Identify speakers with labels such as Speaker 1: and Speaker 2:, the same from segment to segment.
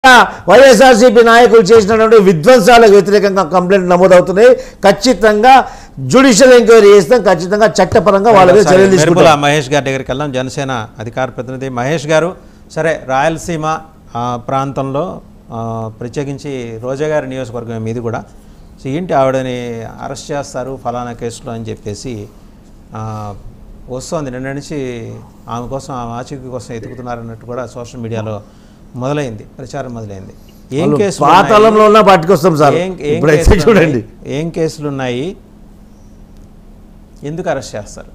Speaker 1: వైఎస్ఆర్సీపీ నాయకులు చేసినటువంటి విధ్వంసాలకు వ్యతిరేకంగా కంప్లైంట్ నమోదవుతున్నాయి ఖచ్చితంగా జ్యుడిషియల్ ఎంక్వైరీ చేస్తాం ఖచ్చితంగా చట్టపరంగా వాళ్ళ మీద చర్యలు
Speaker 2: నిర్మల
Speaker 1: తీసుకుంటాం
Speaker 2: మహేష్ గారి దగ్గరికి వెళ్దాం జనసేన అధికార ప్రతినిధి మహేష్ గారు సరే రాయలసీమ ఆ, ప్రాంతంలో ఆ, ప్రత్యేకించి రోజా గారి నియోజకవర్గం మీది కూడా సో ఏంటి ఆవిడని అరెస్ట్ చేస్తారు ఫలానా కేసులో అని చెప్పేసి ఆ, వస్తోంది నిన్న నుంచి ఆమె కోసం ఆమె ఆచూకీ కోసం ఎతుకుతున్నారన్నట్టు కూడా సోషల్ మీడియాలో మొదలైంది ప్రచారం మొదలైంది ఏం
Speaker 1: వాళ్ళు
Speaker 2: కేసులు
Speaker 1: పాతాళంలో
Speaker 2: ఉన్నాయి?
Speaker 1: ఉన్నా పట్టుకొస్తాం సార్
Speaker 2: ఏం- ఏం
Speaker 1: ఇప్పుడైతే
Speaker 2: కేసులు
Speaker 1: చూడండి
Speaker 2: ఉన్నాయి? ఏం కేసులు ఉన్నాయి ఎందుకు అరెస్ట్ చేస్తారు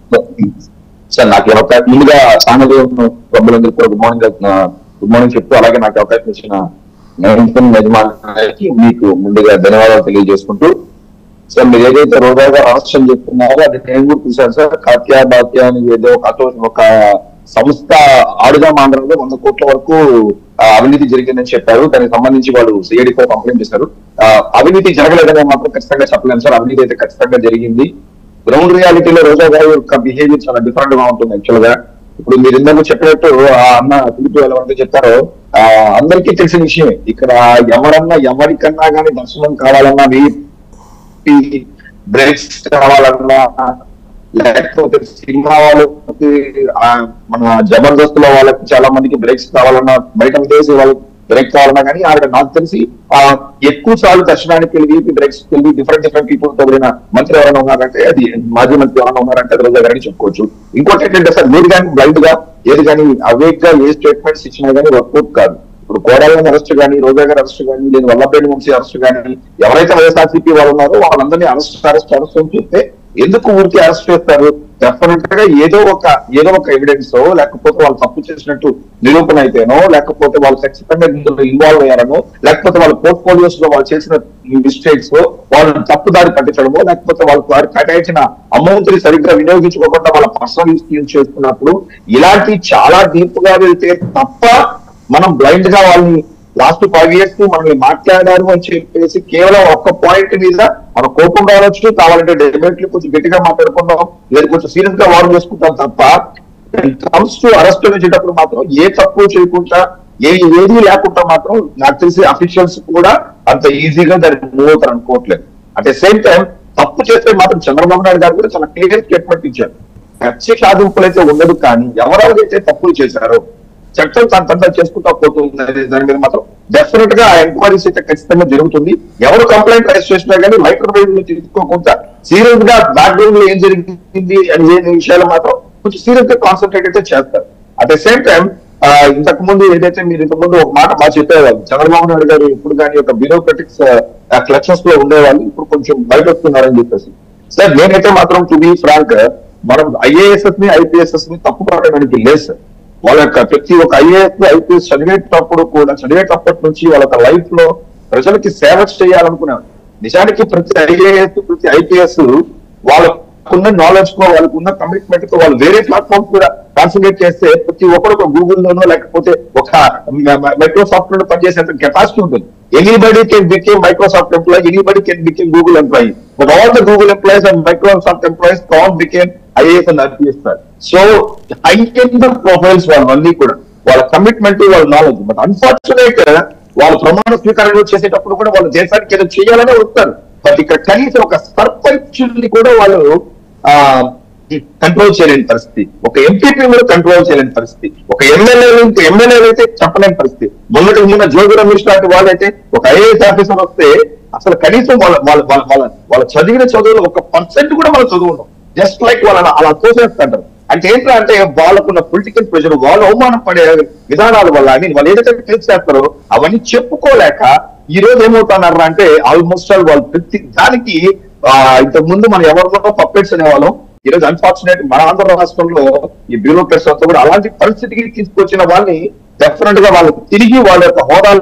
Speaker 3: సార్ నాకు ఈ అవకాశం ముందుగా ఛానల్ సభ్యులందరికీ కూడా గుడ్ మార్నింగ్ గుడ్ మార్నింగ్ చెప్తూ అలాగే నాకు అవకాశం ఇచ్చిన నైన్తన్ యజమానికి మీకు ముందుగా ధన్యవాదాలు తెలియజేసుకుంటూ సార్ మీరు ఏదైతే రోజా గారు అరెస్ట్ అని చెప్తున్నారో అది నేను కూడా చూశాను సార్ కాత్యా బాత్యా అని ఏదో ఒక అతో- ఒక సంస్థ ఆడుగా ఆంధ్రంలో వంద కోట్ల వరకు ఆ, అవినీతి జరిగిందని చెప్పారు దానికి సంబంధించి వాళ్ళు సిఐడి కూడా కంప్లైంట్ చేశారు ఆ, అవినీతి జరగలేదని మాత్రం ఖచ్చితంగా చెప్పలేము సార్ అవినీతి అయితే ఖచ్చితంగా జరిగింది గ్రౌండ్ రియాలిటీలో రోజా గారి యొక్క బిహేవియర్ చాలా డిఫరెంట్ గా ఉంటుంది యాక్చువల్ గా ఇప్పుడు మీరు ఇందాక చెప్పినట్టు ఆ అన్న తిరిగి ఎవరైతే చెప్పారో ఆ అందరికీ తెలిసిన విషయమే ఇక్కడ ఎవరన్నా ఎవరికన్నా కానీ దర్శనం కావాలన్నా వెయ్యి బ్రేక్స్ కావాలన్నా లేకపోతే సినిమా వాళ్ళకి ఆ, మన జబర్దస్త్ లో వాళ్ళకి చాలా మందికి బ్రేక్స్ కావాలన్నా బయట విదేశీ వాళ్ళకి బ్రేక్ కావాలన్నా కానీ ఆవిడ నాకు తెలిసి ఆ ఎక్కువ సార్లు దర్శనానికి వెళ్ళి బ్రేక్స్ వెళ్ళి డిఫరెంట్ డిఫరెంట్ పీపుల్ తో వెళ్ళిన మంత్రి ఎవరైనా ఉన్నారంటే అది మాజీ మంత్రి ఎవరైనా ఉన్నారంటే అది రోజా గారిని చెప్పుకోవచ్చు ఇంకోటి ఏంటంటే సార్ మీరు కానీ బ్లైండ్ గా ఏది కానీ అవేక్ గా ఏ స్టేట్మెంట్స్ ఇచ్చినా కానీ వర్కౌట్ కాదు ఇప్పుడు కోడాలని అరెస్ట్ కానీ రోజా గారి అరెస్ట్ కానీ లేదు వల్లభేణి వంశీ అరెస్ట్ కానీ ఎవరైతే వైఎస్ఆర్సీపీ వాళ్ళు ఉన్నారో వాళ్ళందరినీ అరెస్ట్ అరెస్ట్ అరెస్ట్ అని చెప్తే ఎందుకు ఊరికి అరెస్ట్ చేస్తారు డెఫినెట్ గా ఏదో ఒక ఏదో ఒక ఎవిడెన్స్ లేకపోతే వాళ్ళు తప్పు చేసినట్టు నిరూపణ అయితేనో లేకపోతే వాళ్ళు ఖచ్చితంగా ఇందులో ఇన్వాల్వ్ అయ్యారనో లేకపోతే వాళ్ళ పోర్ట్ఫోలియోస్ లో వాళ్ళు చేసిన మిస్టేక్స్ వాళ్ళు తప్పుదారి పట్టించడమో లేకపోతే వాళ్ళు వారు కేటాయించిన అమౌంట్ ని సరిగ్గా వినియోగించుకోకుండా వాళ్ళ పర్సనల్ యూజ్ చేసుకున్నప్పుడు ఇలాంటి చాలా డీప్ గా వెళ్తే తప్ప మనం బ్లైండ్ గా వాళ్ళని లాస్ట్ ఫైవ్ ఇయర్స్ మనల్ని మాట్లాడారు అని చెప్పేసి కేవలం ఒక్క పాయింట్ మీద మన కోపం రావచ్చు కావాలంటే డెఫినెట్లీ కొంచెం గట్టిగా మాట్లాడుకుందాం లేదా కొంచెం సీరియస్ గా వార్న్ చేసుకుంటాం తప్ప కమ్స్ టు అరెస్ట్ వచ్చేటప్పుడు మాత్రం ఏ తప్పు చేయకుండా ఏ ఏది లేకుండా మాత్రం నాకు తెలిసి అఫీషియల్స్ కూడా అంత ఈజీగా దాన్ని మూవ్ అవుతారు అనుకోవట్లేదు అట్ ద సేమ్ టైం తప్పు చేస్తే మాత్రం చంద్రబాబు నాయుడు గారు కూడా చాలా క్లియర్ స్టేట్మెంట్ ఇచ్చారు కక్ష సాధింపులు అయితే ఉండదు కానీ ఎవరెవరైతే తప్పులు చేశారో చట్టం తన తండ్రి చేసుకుంటా పోతుంది అనే దాని మీద మాత్రం డెఫినెట్ గా ఎంక్వైరీస్ అయితే ఖచ్చితంగా జరుగుతుంది ఎవరు కంప్లైంట్ రైజ్ చేసినా కానీ మైక్రో వేవ్ లో తీసుకోకుండా సీరియస్ గా బ్యాక్గ్రౌండ్ లో ఏం జరిగింది అనే విషయాలు మాత్రం కొంచెం సీరియస్ గా కాన్సన్ట్రేట్ అయితే చేస్తారు అట్ ద సేమ్ టైం ఇంతకు ముందు ఏదైతే మీరు ఇంతకు ముందు ఒక మాట బాగా చెప్పేవాళ్ళు చంద్రబాబు నాయుడు గారు ఇప్పుడు కానీ ఒక బ్యూరోక్రటిక్స్ క్లక్షన్స్ లో ఉండేవాళ్ళు ఇప్పుడు కొంచెం బయట వస్తున్నారని చెప్పేసి సార్ నేనైతే మాత్రం టు బి ఫ్రాంక్ మనం ఐఏఎస్ఎస్ ని ఐపీఎస్ఎస్ ని తప్పు పడడానికి లేదు సార్ వాళ్ళ యొక్క ప్రతి ఒక్క ఐఏఎస్ ఐపీఎస్ చదివేటప్పుడు కూడా చదివేటప్పటి నుంచి వాళ్ళ లైఫ్ లో ప్రజలకి సేవ చేయాలనుకున్నారు నిజానికి ప్రతి ఐఏఎస్ ప్రతి ఐపీఎస్ వాళ్ళకున్న నాలెడ్జ్ తో వాళ్ళకున్న కమిట్మెంట్ తో వాళ్ళు వేరే ప్లాట్ఫామ్ కూడా కాన్సన్ట్రేట్ చేస్తే ప్రతి ఒక్కరు ఒక గూగుల్ లోనో లేకపోతే ఒక మైక్రోసాఫ్ట్ లో పనిచేసేంత కెపాసిటీ ఉంటుంది anybody can became Microsoft employee anybody can became Google employee but all the Google employees and Microsoft employees can became IAS and IPS so high కింద ప్రొఫైల్స్ వాళ్ళన్నీ కూడా వాళ్ళ కమిట్మెంట్ వాళ్ళ నాలెడ్జ్ బట్ అన్ఫార్చునేట్ వాళ్ళు ప్రమాణ స్వీకారం చేసేటప్పుడు కూడా వాళ్ళు దేశానికి ఏదో చేయాలనే వస్తారు బట్ ఇక్కడ కనీసం ఒక సర్పంచుల్ని కూడా వాళ్ళు ఆ కంట్రోల్ చేయలేని పరిస్థితి ఒక ఎంపీపీ కూడా కంట్రోల్ చేయలేని పరిస్థితి ఒక ఎమ్మెల్యే ఎమ్మెల్యేలు అయితే చెప్పలేని పరిస్థితి మొన్నటి మొన్న జోగి రమేష్ లాంటి వాళ్ళైతే ఒక ఐఏఎస్ ఆఫీసర్ వస్తే అసలు కనీసం వాళ్ళ వాళ్ళ వాళ్ళ వాళ్ళ వాళ్ళ చదివిన చదువులో ఒక పర్సెంట్ కూడా మనం చదువు జస్ట్ లైక్ వాళ్ళ అలా తోసేస్తుంటారు అంటే ఏంటంటే అంటే వాళ్ళకున్న పొలిటికల్ ప్రెషర్ వాళ్ళు అవమానం పడే విధానాల వల్ల ఐ మీన్ వాళ్ళు ఏదైతే ఫేస్ చేస్తారో అవన్నీ చెప్పుకోలేక ఈ రోజు ఏమవుతున్నారు అంటే ఆల్మోస్ట్ ఆల్ వాళ్ళు ప్రతి దానికి ఆ, ఇంతకు ముందు మనం ఎవరిలో పప్పెట్స్ అనేవాళ్ళం ఈ రోజు అన్ఫార్చునేట్ మన ఆంధ్ర రాష్ట్రంలో ఈ బ్యూరోక్రట్స్ అంతా కూడా అలాంటి పరిస్థితికి తీసుకొచ్చిన వాళ్ళని డెఫినెట్ గా వాళ్ళకి తిరిగి వాళ్ళ యొక్క హోదాలు